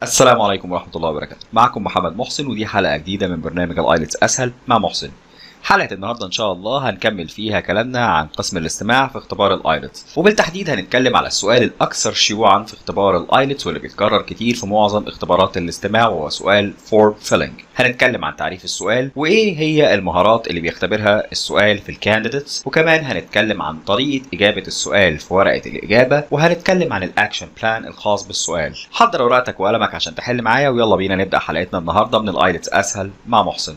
السلام عليكم ورحمة الله وبركاته معكم محمد محسن ودي حلقة جديدة من برنامج الايلتس اسهل مع محسن حلقة النهاردة إن شاء الله هنكمل فيها كلامنا عن قسم الاستماع في اختبار الايلتس وبالتحديد هنتكلم على السؤال الأكثر شيوعا في اختبار الايلتس واللي بيتكرر كتير في معظم اختبارات الاستماع وهو سؤال فورم فيلينج هنتكلم عن تعريف السؤال وإيه هي المهارات اللي بيختبرها السؤال في الكانديديتس وكمان هنتكلم عن طريقة إجابة السؤال في ورقة الإجابة وهنتكلم عن الأكشن بلان الخاص بالسؤال حضر ورقتك وقلمك عشان تحل معايا ويلا بينا نبدأ حلقتنا النهاردة من الايلتس أسهل مع محسن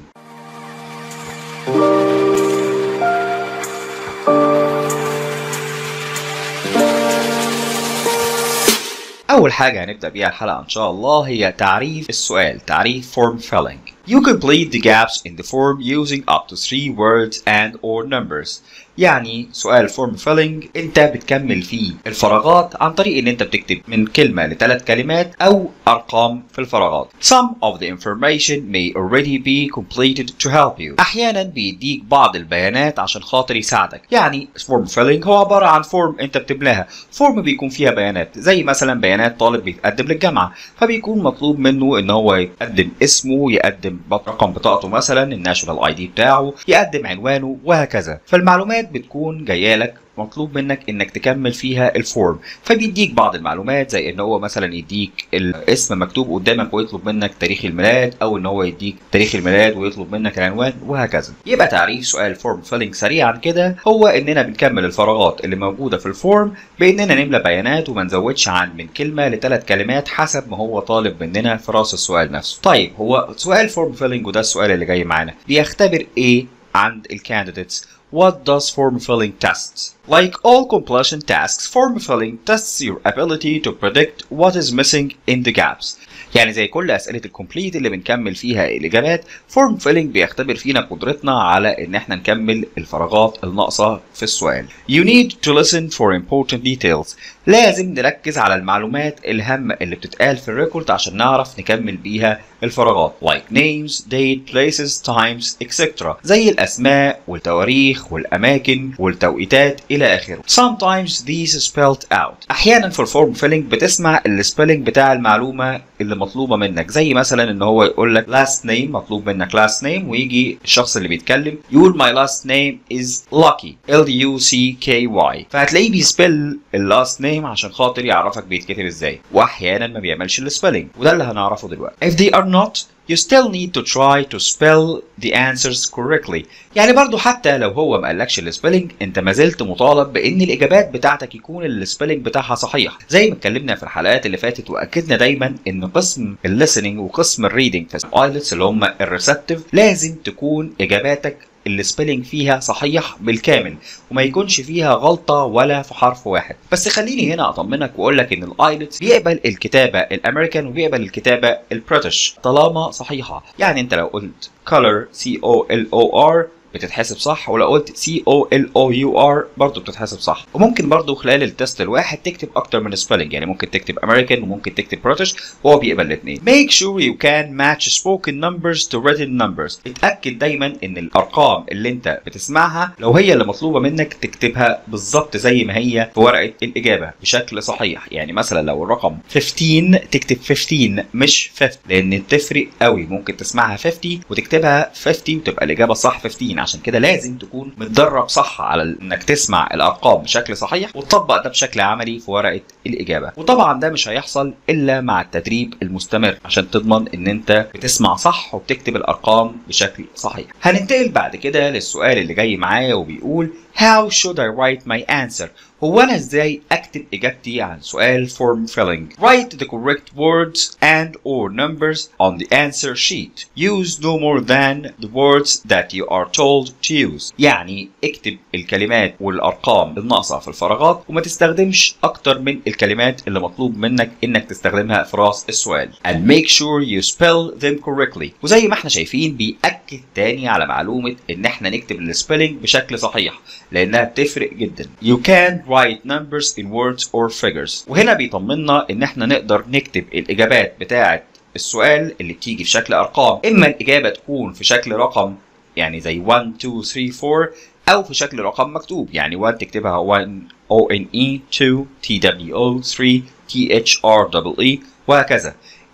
أول حاجة هنبدأ بيها الحلقة إن شاء الله هي تعريف السؤال تعريف form filling You complete the gaps in the form using up to three words and or numbers يعني سؤال form filling انت بتكمل فيه الفراغات عن طريق ان انت بتكتب من كلمة لثلاث كلمات او ارقام في الفراغات Some of the information may already be completed to help you احيانا بيديك بعض البيانات عشان خاطر يساعدك يعني form filling هو عبارة عن form انت بتملاها form بيكون فيها بيانات زي مثلا بيانات طالب بيتقدم للجامعة فبيكون مطلوب منه ان هو يقدم اسمه يقدم رقم بطاقته مثلا الناشونال اي دي بتاعه يقدم عنوانه وهكذا فالمعلومات بتكون جايه لك مطلوب منك انك تكمل فيها الفورم فبيديك بعض المعلومات زي ان هو مثلا يديك الاسم مكتوب قدامك ويطلب منك تاريخ الميلاد او ان هو يديك تاريخ الميلاد ويطلب منك العنوان وهكذا يبقى تعريف سؤال فورم فيلينج سريعا كده هو اننا بنكمل الفراغات اللي موجوده في الفورم باننا نملى بيانات وما نزودش عن من كلمه لثلاث كلمات حسب ما هو طالب مننا في راس السؤال نفسه طيب هو سؤال فورم فيلينج وده السؤال اللي جاي معانا بيختبر ايه عند الكانديديتس What does form filling test? Like all completion tasks, form filling tests your ability to predict what is missing in the gaps. يعني زي كل اسئله الكومبليت اللي بنكمل فيها الاجابات فورم فيلينج بيختبر فينا قدرتنا على ان احنا نكمل الفراغات الناقصه في السؤال You need to listen for important details لازم نركز على المعلومات الهامه اللي بتتقال في الريكورد عشان نعرف نكمل بيها الفراغات like names, date, places, times, etc. زي الاسماء والتواريخ والاماكن والتوقيتات الى اخره. Sometimes these spelled out. احيانا في الفورم فيلينج بتسمع السبيلنج بتاع المعلومه اللي مطلوبه منك زي مثلا ان هو يقول لك last name مطلوب منك last name ويجي الشخص اللي بيتكلم يقول my last name is Lucky L U C K Y فهتلاقيه بيسبل اللاست نيم عشان خاطر يعرفك بيتكتب ازاي واحيانا ما بيعملش السبيلنج وده اللي هنعرفه دلوقتي if they are not you still need to try to spell the answers correctly يعني برضو حتى لو هو ما قالكش السبيلنج انت ما زلت مطالب بان الاجابات بتاعتك يكون السبيلنج بتاعها صحيح زي ما اتكلمنا في الحلقات اللي فاتت واكدنا دايما ان قسم الليسننج وقسم الريدنج في الايلتس اللي هم الريسبتيف لازم تكون اجاباتك السبيلنج فيها صحيح بالكامل وما يكونش فيها غلطة ولا في حرف واحد بس خليني هنا أطمنك وأقول لك إن الآيلتس بيقبل الكتابة الأمريكان وبيقبل الكتابة البريتش طالما صحيحة يعني أنت لو قلت color C O L O R بتتحسب صح ولو قلت سي او ال او يو ار برضه بتتحسب صح وممكن برضه خلال التست الواحد تكتب اكتر من سبيلنج يعني ممكن تكتب امريكان وممكن تكتب بريتش وهو بيقبل الاثنين make sure you can match spoken numbers to written numbers اتاكد دايما ان الارقام اللي انت بتسمعها لو هي اللي مطلوبه منك تكتبها بالظبط زي ما هي في ورقه الاجابه بشكل صحيح يعني مثلا لو الرقم 15 تكتب 15 مش 50 لان تفرق قوي ممكن تسمعها 50 وتكتبها 50 وتبقى الاجابه صح 15 عشان كده لازم تكون متدرب صح على انك تسمع الارقام بشكل صحيح وتطبق ده بشكل عملي في ورقه الاجابه وطبعا ده مش هيحصل الا مع التدريب المستمر عشان تضمن ان انت بتسمع صح وبتكتب الارقام بشكل صحيح هننتقل بعد كده للسؤال اللي جاي معايا وبيقول How should I write my answer? هو أنا إزاي أكتب إجابتي عن سؤال form filling? Write the correct words and or numbers on the answer sheet. Use no more than the words that you are told to use. يعني اكتب الكلمات والأرقام الناقصة في الفراغات وما تستخدمش أكتر من الكلمات اللي مطلوب منك إنك تستخدمها في راس السؤال. And make sure you spell them correctly. وزي ما احنا شايفين بيأكد تاني على معلومة إن احنا نكتب السبيلنج بشكل صحيح. لانها بتفرق جدا you can write numbers in words or figures وهنا بيطمنا ان احنا نقدر نكتب الاجابات بتاعه السؤال اللي بتيجي في شكل ارقام اما الاجابه تكون في شكل رقم يعني زي 1 2 3 4 او في شكل رقم مكتوب يعني 1 تكتبها 1 O N E 2 T W O 3 T H R E E وهكذا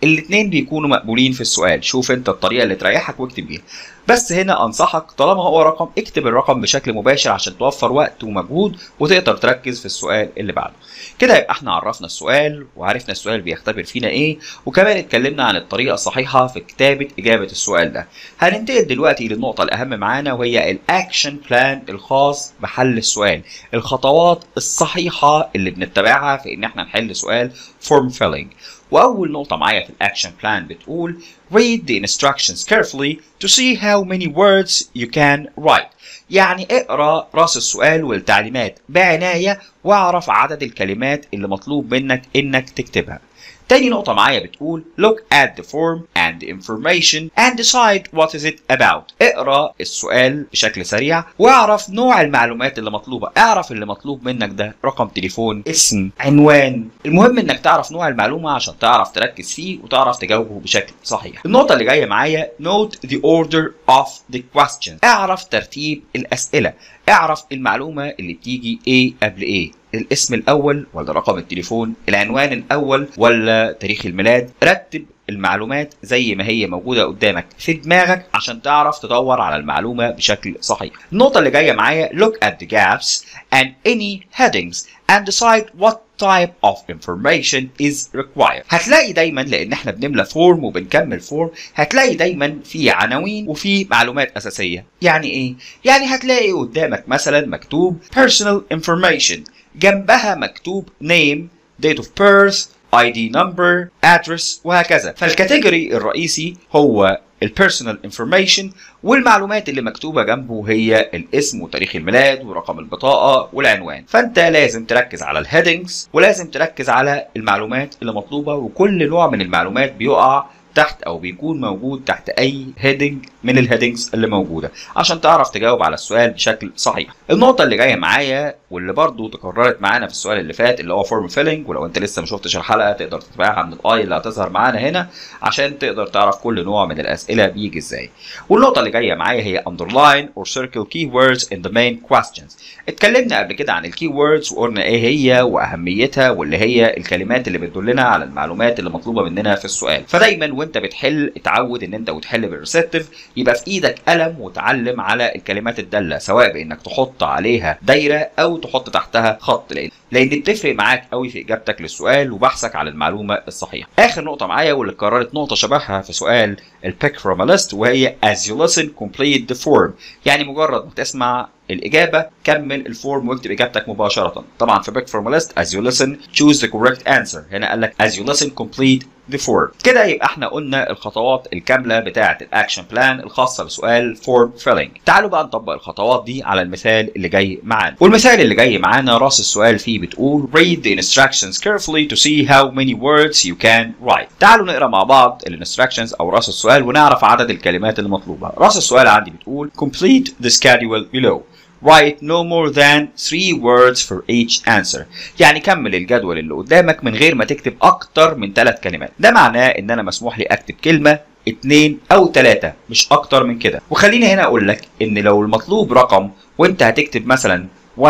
الاتنين بيكونوا مقبولين في السؤال شوف انت الطريقه اللي تريحك واكتب بيها بس هنا انصحك طالما هو رقم اكتب الرقم بشكل مباشر عشان توفر وقت ومجهود وتقدر تركز في السؤال اللي بعده كده يبقى احنا عرفنا السؤال وعرفنا السؤال بيختبر فينا ايه وكمان اتكلمنا عن الطريقه الصحيحه في كتابه اجابه السؤال ده هننتقل دلوقتي للنقطه الاهم معانا وهي الاكشن بلان الخاص بحل السؤال الخطوات الصحيحه اللي بنتبعها في ان احنا نحل سؤال فورم فيلينج واول نقطه معايا في الاكشن بلان بتقول read the instructions carefully to see how many words you can write يعني اقرا راس السؤال والتعليمات بعنايه واعرف عدد الكلمات اللي مطلوب منك انك تكتبها تاني نقطة معايا بتقول look at the form and the information and decide what is it about اقرا السؤال بشكل سريع واعرف نوع المعلومات اللي مطلوبة اعرف اللي مطلوب منك ده رقم تليفون اسم عنوان المهم انك تعرف نوع المعلومة عشان تعرف تركز فيه وتعرف تجاوبه بشكل صحيح النقطة اللي جاية معايا note the order of the question اعرف ترتيب الأسئلة اعرف المعلومة اللي بتيجي ايه قبل ايه الاسم الاول ولا رقم التليفون العنوان الاول ولا تاريخ الميلاد رتب المعلومات زي ما هي موجودة قدامك في دماغك عشان تعرف تدور على المعلومة بشكل صحيح النقطة اللي جاية معايا look at the gaps and any headings and decide what type of information is required هتلاقي دايما لان احنا بنملى فورم وبنكمل فورم هتلاقي دايما في عناوين وفي معلومات اساسيه يعني ايه يعني هتلاقي قدامك مثلا مكتوب personal information جنبها مكتوب name date of birth ID number address وهكذا فالكاتيجوري الرئيسي هو البيرسونال انفورميشن والمعلومات اللي مكتوبه جنبه هي الاسم وتاريخ الميلاد ورقم البطاقه والعنوان فانت لازم تركز على الهيدنجز ولازم تركز على المعلومات اللي مطلوبه وكل نوع من المعلومات بيقع تحت او بيكون موجود تحت اي هيدنج من الهيدنجز اللي موجوده عشان تعرف تجاوب على السؤال بشكل صحيح النقطه اللي جايه معايا واللي برضو تكررت معانا في السؤال اللي فات اللي هو فورم فيلنج ولو انت لسه ما شفتش الحلقه تقدر تتابعها من الاي اللي هتظهر معانا هنا عشان تقدر تعرف كل نوع من الاسئله بيجي ازاي والنقطه اللي جايه معايا هي underline or circle keywords in the main questions اتكلمنا قبل كده عن الكي ووردز وقلنا ايه هي واهميتها واللي هي الكلمات اللي بتدلنا على المعلومات اللي مطلوبه مننا في السؤال فدايما وانت بتحل اتعود ان انت وتحل بالريسبتيف يبقى في ايدك قلم وتعلم على الكلمات الداله سواء بانك تحط عليها دايره او تحط تحتها خط لان لان بتفرق معاك قوي في اجابتك للسؤال وبحثك على المعلومه الصحيحه اخر نقطه معايا واللي اتكررت نقطه شبهها في سؤال البيك فروم ليست وهي as you listen complete the form يعني مجرد ما تسمع الإجابة كمل الفورم واكتب إجابتك مباشرة طبعا في بيك فروم list as you listen choose the correct answer هنا قال لك as you listen complete the form كده يبقى احنا قلنا الخطوات الكاملة بتاعة الأكشن بلان الخاصة بسؤال فورم فيلينج تعالوا بقى نطبق الخطوات دي على المثال اللي جاي معانا والمثال اللي جاي معانا راس السؤال فيه بتقول read the instructions carefully to see how many words you can write تعالوا نقرا مع بعض الانستراكشنز او راس السؤال ونعرف عدد الكلمات المطلوبة راس السؤال عندي بتقول complete the schedule below write no more than three words for each answer يعني كمل الجدول اللي قدامك من غير ما تكتب اكتر من ثلاث كلمات ده معناه ان انا مسموح لي اكتب كلمه اتنين او تلاتة مش اكتر من كده وخليني هنا اقول لك ان لو المطلوب رقم وانت هتكتب مثلا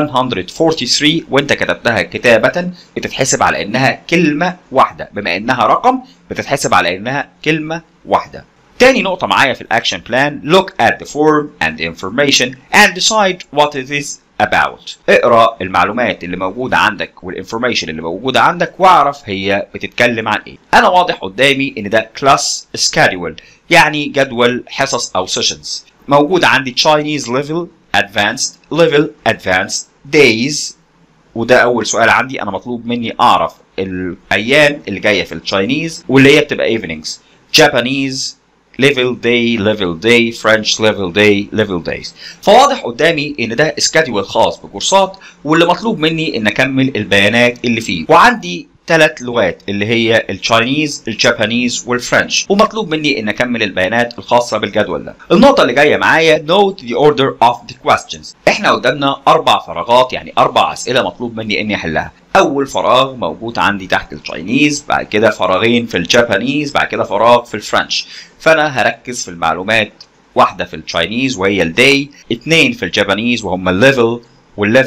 143 وانت كتبتها كتابة بتتحسب على انها كلمة واحدة بما انها رقم بتتحسب على انها كلمة واحدة تاني نقطة معايا في الأكشن بلان look at the form and the information and decide what it is about اقرا المعلومات اللي موجودة عندك والانفورميشن اللي موجودة عندك واعرف هي بتتكلم عن ايه انا واضح قدامي ان ده class schedule يعني جدول حصص او sessions موجود عندي Chinese level advanced level advanced days وده اول سؤال عندي انا مطلوب مني اعرف الايام اللي جايه في التشاينيز واللي هي بتبقى evenings Japanese level day level day French level day level days فواضح قدامي ان ده سكادول خاص بكورسات واللي مطلوب مني ان اكمل البيانات اللي فيه وعندي ثلاث لغات اللي هي التشاينيز الجابانيز والفرنش ومطلوب مني ان اكمل البيانات الخاصه بالجدول ده النقطه اللي جايه معايا note the order of the questions احنا قدامنا اربع فراغات يعني اربع اسئله مطلوب مني اني احلها اول فراغ موجود عندي تحت التشاينيز بعد كده فراغين في الجابانيز بعد كده فراغ في الفرنش فانا هركز في المعلومات واحده في التشاينيز وهي الداي اثنين في الجابانيز وهم الليفل والليفل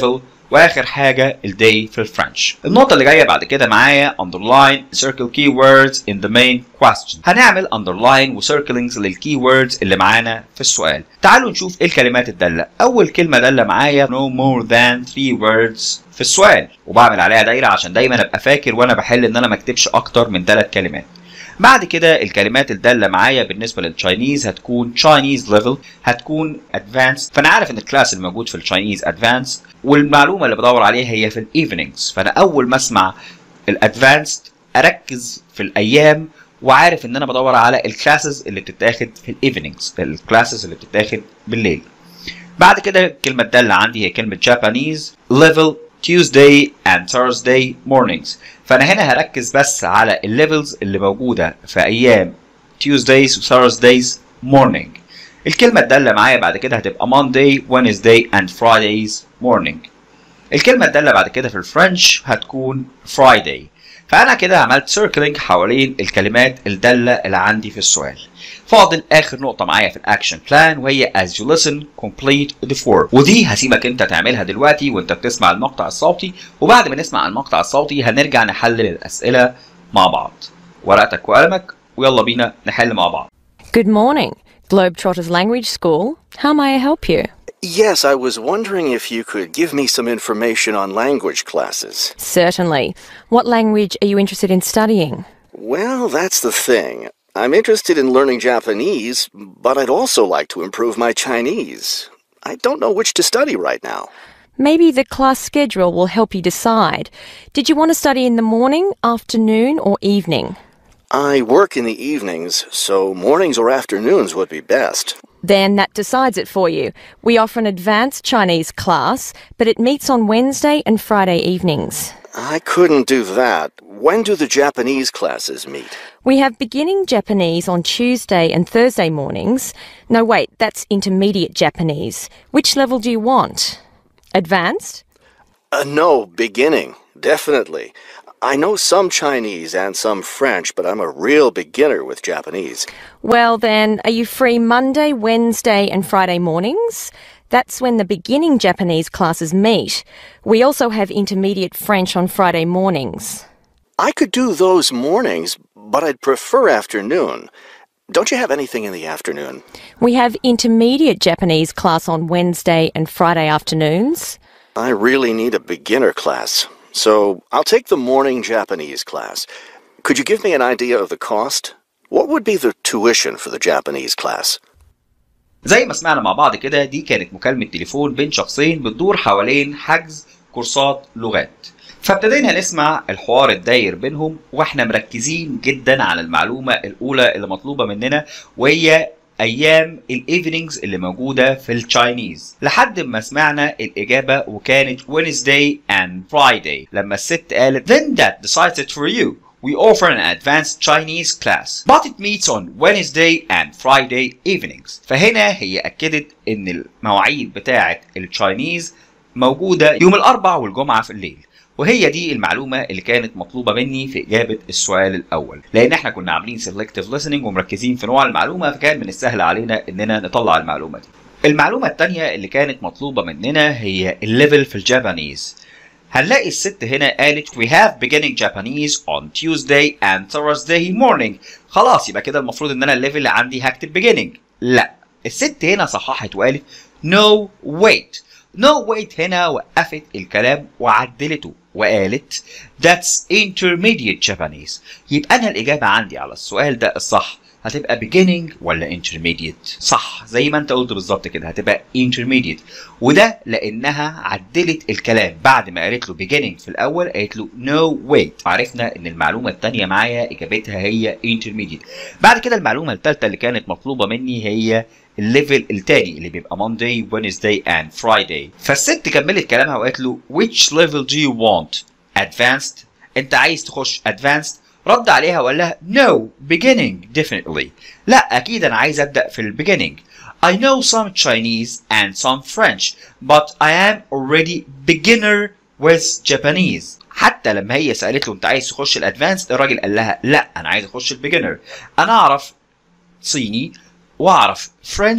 واخر حاجه الداي في الفرنش النقطه اللي جايه بعد كده معايا underline circle keywords in the main question هنعمل underline وcirclings للكيوردز اللي معانا في السؤال تعالوا نشوف ايه الكلمات الداله اول كلمه داله معايا no more than three words في السؤال وبعمل عليها دايره عشان دايما ابقى فاكر وانا بحل ان انا ما اكتبش اكتر من ثلاث كلمات بعد كده الكلمات الدالة معايا بالنسبة للتشاينيز هتكون Chinese level هتكون advanced فأنا عارف إن الكلاس الموجود في التشاينيز advanced والمعلومة اللي بدور عليها هي في الايفنينجز فأنا أول ما أسمع الادفانسد أركز في الأيام وعارف إن أنا بدور على الكلاسز اللي بتتاخد في الايفنينجز الكلاسز اللي بتتاخد بالليل بعد كده الكلمة الدالة عندي هي كلمة Japanese level Tuesday and Thursday mornings فأنا هنا هركز بس على الليفلز اللي موجودة في أيام Tuesdays و Thursdays morning الكلمة الدالة معايا بعد كده هتبقى Monday, Wednesday and Fridays morning الكلمة الدالة بعد كده في الفرنش هتكون Friday فأنا كده عملت سيركلينج حوالين الكلمات الدالة اللي عندي في السؤال فاضل آخر نقطة معايا في الأكشن بلان وهي as you listen complete the form ودي هسيبك أنت تعملها دلوقتي وأنت بتسمع المقطع الصوتي وبعد ما نسمع المقطع الصوتي هنرجع نحلل الأسئلة مع بعض ورقتك وقلمك ويلا بينا نحل مع بعض Good morning, Globetrotters Language School. How may I help you? Yes, I was wondering if you could give me some information on language classes. Certainly. What language are you interested in studying? Well, that's the thing. I'm interested in learning Japanese, but I'd also like to improve my Chinese. I don't know which to study right now. Maybe the class schedule will help you decide. Did you want to study in the morning, afternoon, or evening? I work in the evenings, so mornings or afternoons would be best. Then that decides it for you. We offer an advanced Chinese class, but it meets on Wednesday and Friday evenings. I couldn't do that. When do the Japanese classes meet? We have beginning Japanese on Tuesday and Thursday mornings. No, wait, that's intermediate Japanese. Which level do you want? Advanced? Uh, no, beginning. Definitely. I know some Chinese and some French, but I'm a real beginner with Japanese. Well, then, are you free Monday, Wednesday, and Friday mornings? That's when the beginning Japanese classes meet. We also have intermediate French on Friday mornings. I could do those mornings, but I'd prefer afternoon. Don't you have anything in the afternoon? We have intermediate Japanese class on Wednesday and Friday afternoons. I really need a beginner class, so I'll take the morning Japanese class. Could you give me an idea of the cost? What would be the tuition for the Japanese class? زي ما سمعنا مع بعض كده دي كانت مكالمة تليفون بين شخصين بتدور حوالين حجز كورسات لغات فابتدينا نسمع الحوار الداير بينهم واحنا مركزين جدا على المعلومة الأولى اللي مطلوبة مننا وهي أيام الإيفنينجز اللي موجودة في التشاينيز لحد ما سمعنا الإجابة وكانت Wednesday and Friday لما الست قالت Then that decides it for you We offer an advanced Chinese class, but it meets on Wednesday and Friday evenings. فهنا هي أكدت إن المواعيد بتاعة التشاينيز موجودة يوم الأربع والجمعة في الليل. وهي دي المعلومة اللي كانت مطلوبة مني في إجابة السؤال الأول لأن إحنا كنا عاملين selective listening ومركزين في نوع المعلومة فكان من السهل علينا إننا نطلع المعلومة دي المعلومة التانية اللي كانت مطلوبة مننا هي الليفل في الجابانيز هنلاقي الست هنا قالت we have beginning Japanese on Tuesday and Thursday morning خلاص يبقى كده المفروض ان انا الليفل اللي عندي هكتب beginning لا الست هنا صححت وقالت no wait no wait هنا وقفت الكلام وعدلته وقالت that's intermediate Japanese يبقى انا الاجابه عندي على السؤال ده الصح هتبقى beginning ولا intermediate صح زي ما انت قلت بالظبط كده هتبقى intermediate وده لانها عدلت الكلام بعد ما قالت له beginning في الاول قالت له no wait عرفنا ان المعلومه الثانيه معايا اجابتها هي intermediate بعد كده المعلومه الثالثه اللي كانت مطلوبه مني هي الليفل التاني اللي بيبقى Monday, Wednesday and Friday فالست كملت كلامها وقالت له which level do you want advanced انت عايز تخش advanced رد عليها وقال لها no beginning definitely لا اكيد انا عايز ابدا في ال beginning I know some Chinese and some French but I am already beginner with Japanese حتى لما هي سالت له انت عايز تخش الادفانسد الراجل قال لها لا انا عايز اخش البيجنر انا اعرف صيني واعرف فرنش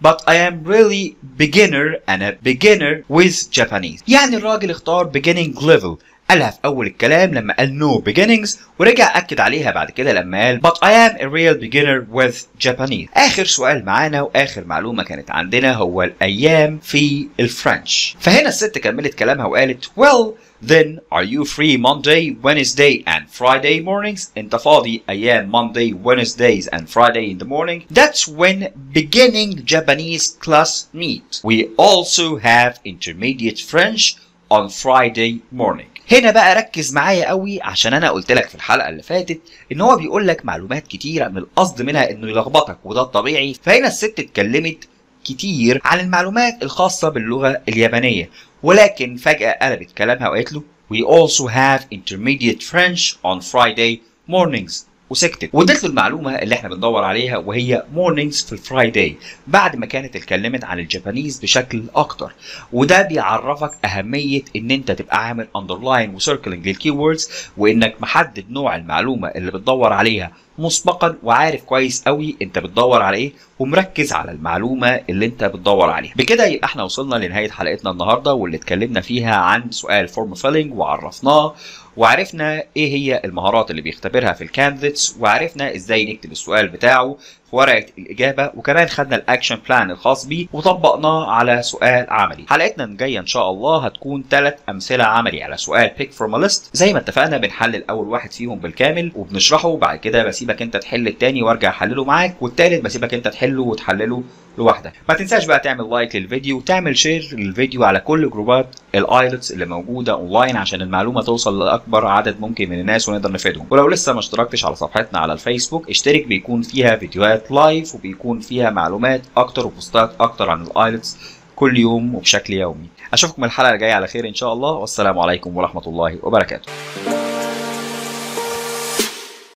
but I am really beginner and a beginner with Japanese يعني الراجل اختار beginning level قالها في أول الكلام لما قال no beginnings ورجع أكد عليها بعد كده لما قال but I am a real beginner with Japanese آخر سؤال معانا وآخر معلومة كانت عندنا هو الأيام في الفرنش فهنا الست كملت كلامها وقالت well Then are you free Monday, Wednesday and Friday mornings? انت فاضي ايام Monday, Wednesdays and Friday in the morning? That's when beginning Japanese class meet. We also have intermediate French on Friday morning. هنا بقى ركز معايا قوي عشان انا قلت لك في الحلقه اللي فاتت ان هو بيقول لك معلومات كتيره من القصد منها انه يلخبطك وده الطبيعي فهنا الست اتكلمت كتير عن المعلومات الخاصه باللغه اليابانيه ولكن فجاه قلبت كلامها وقالت له We also have intermediate French on Friday mornings وسكتت واديت له المعلومه اللي احنا بندور عليها وهي mornings في الفرايداي بعد ما كانت اتكلمت عن الجابانيز بشكل اكتر وده بيعرفك اهميه ان انت تبقى عامل underline وسيركلينج للكيوردز وانك محدد نوع المعلومه اللي بتدور عليها مسبقا وعارف كويس قوي انت بتدور على ايه ومركز على المعلومه اللي انت بتدور عليها بكده يبقى احنا وصلنا لنهايه حلقتنا النهارده واللي اتكلمنا فيها عن سؤال فورم فيلينج وعرفناه وعرفنا ايه هي المهارات اللي بيختبرها في الكانديديتس وعرفنا ازاي نكتب السؤال بتاعه في ورقه الاجابه وكمان خدنا الاكشن بلان الخاص بيه وطبقناه على سؤال عملي حلقتنا الجايه ان شاء الله هتكون ثلاث امثله عملي على سؤال بيك فروم ليست زي ما اتفقنا بنحلل اول واحد فيهم بالكامل وبنشرحه وبعد كده بسيبك انت تحل التاني وارجع احلله معاك والتالت بسيبك انت تحله وتحلله لوحدك ما تنساش بقى تعمل لايك للفيديو وتعمل شير للفيديو على كل جروبات الايلتس اللي موجوده اونلاين عشان المعلومه توصل لاكبر عدد ممكن من الناس ونقدر نفيدهم ولو لسه ما اشتركتش على صفحتنا على الفيسبوك اشترك بيكون فيها فيديوهات لايف وبيكون فيها معلومات اكتر وبوستات اكتر عن الايلتس كل يوم وبشكل يومي اشوفكم الحلقه الجايه على خير ان شاء الله والسلام عليكم ورحمه الله وبركاته